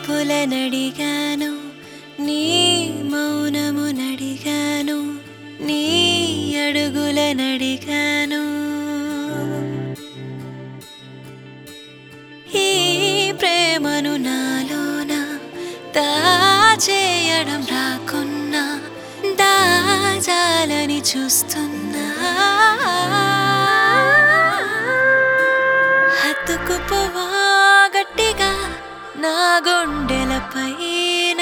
చూపులనడిగాను నీ మౌనమునడిగాను నీ అడుగులనడిగాను ఈ ప్రేమను నాలోన దాచేయడం రాకున్నా దాచాలని చూస్తున్నా హత్తుకుపోవా గట్టిగా నా గుండెల పైన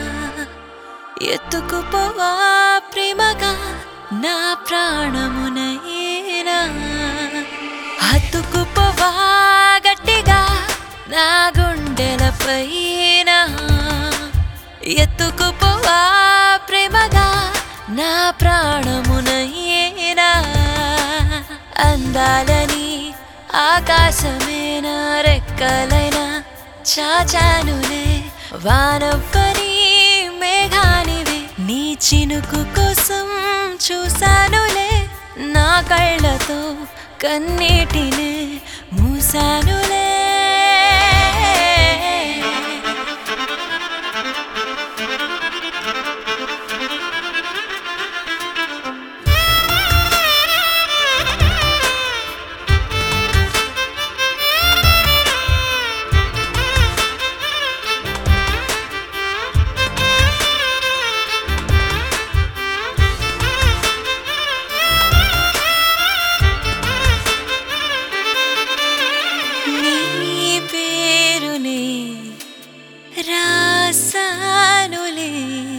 ఎత్తుకుపోవా ప్రేమగా నా ప్రాణమునైనా హత్తుకుపోవా గట్టిగా నా గుండెల పైన ఎత్తుకుపోవా ప్రేమగా నా ప్రాణమునైనా అందాలని ఆకాశమేనా రెక్కలైనా చాచానులే వానవ్వని మేఘానివే నీ చినుకు కోసం చూశానులే నా కళ్ళతో కన్నీటినే మూసానులే నీ పేరునే రాసానులే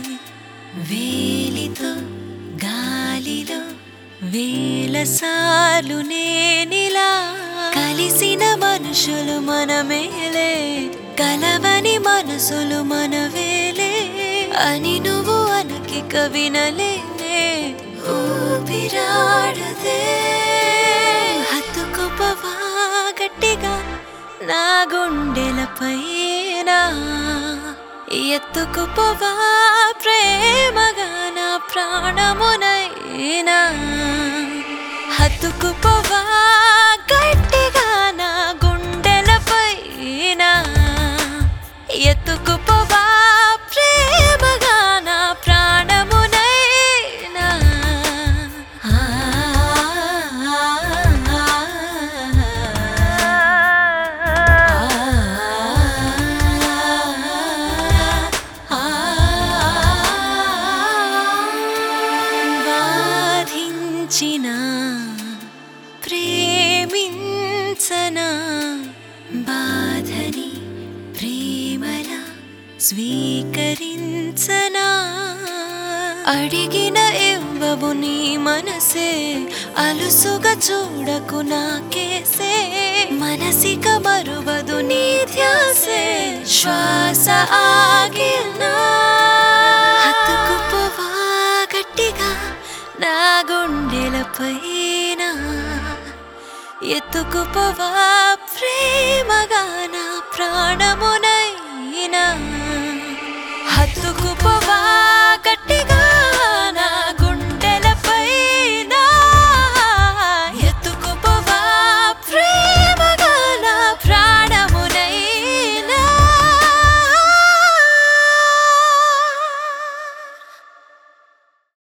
వేలితో గాలిలో వేల సార్లు నేనిలా కలిసిన మనుషులు మనమేలే కలవని మనసులు మనవేలే అని నువ్వు అనకి కవినలేనే ఊపిరాడదే హత్తుకుపోవా గట్టిగా నా గుండెల పైన ఎత్తుకుపోవా ప్రేమగా నా ప్రాణమునైనా హత్తుకుపోవా గట్టిగా నా గుండెల పైన ఎత్తుకుపోవా ప్రేమగా నా ప్రాణమునైనా ఆ, బాధించిన ప్రేమించన బాధని ప్రేమలా స్వీకరించనా అడిగిన ఇవ్వవు నీ మనసే అలుసుగా చూడకు నాకేసే మనసిక మరువదు నీ ధ్యాసే శ్వాస ఆగినా హత్తుకుపోవా గట్టిగా నా గుండెల పైన ఎత్తుకుపోవా ప్రేమగా నా ప్రాణమునై